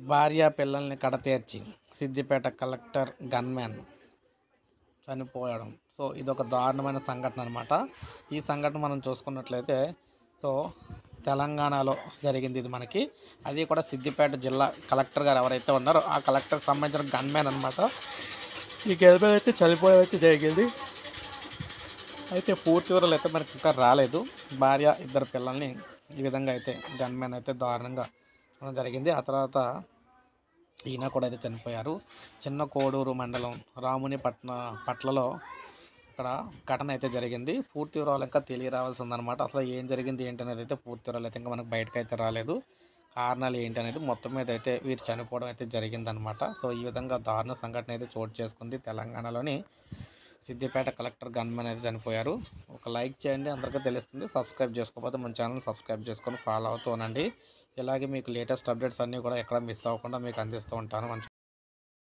భార్య పిల్లల్ని కడతేర్చి సిద్దిపేట కలెక్టర్ గన్మ్యాన్ చనిపోయడం సో ఇదొక దారుణమైన సంఘటన అనమాట ఈ సంఘటన మనం చూసుకున్నట్లయితే సో తెలంగాణలో జరిగింది ఇది మనకి అది కూడా సిద్దిపేట జిల్లా కలెక్టర్ గారు ఎవరైతే ఉన్నారో ఆ కలెక్టర్కి సంబంధించిన గన్మ్యాన్ అనమాట ఈ గన్మ్యాన్ అయితే చనిపోవడం అయితే జరిగింది అయితే పూర్తి వివరాలు అయితే మనకి ఇంకా రాలేదు భార్య ఇద్దరు పిల్లల్ని ఈ విధంగా అయితే గన్మ్యాన్ అయితే దారుణంగా ఉండడం జరిగింది ఆ తర్వాత ఈయన కూడా అయితే చనిపోయారు చిన్న కోడూరు మండలం రాముని పట్న పట్లలో ఇక్కడ ఘటన అయితే జరిగింది పూర్తి వివరాలు ఇంకా తెలియరావాల్సి ఉందన్నమాట అసలు ఏం జరిగింది ఏంటి అనేది అయితే పూర్తి వివరాలు అయితే ఇంకా మనకు బయటకు అయితే రాలేదు కారణాలు ఏంటి అనేది మొత్తం మీద అయితే వీరు చనిపోవడం అయితే జరిగిందనమాట సో ఈ విధంగా దారుణ సంఘటన అయితే చోటు చేసుకుంది తెలంగాణలోని సిద్దిపేట కలెక్టర్ గన్మెన్ అయితే చనిపోయారు ఒక లైక్ చేయండి అందరికీ తెలుస్తుంది సబ్స్క్రైబ్ చేసుకోకపోతే మన ఛానల్ సబ్స్క్రైబ్ చేసుకొని ఫాలో అవుతూ ఉండండి ఇలాగే మీకు లేటెస్ట్ అప్డేట్స్ అన్నీ కూడా ఎక్కడ మిస్ అవ్వకుండా మీకు అందిస్తూ ఉంటాను మన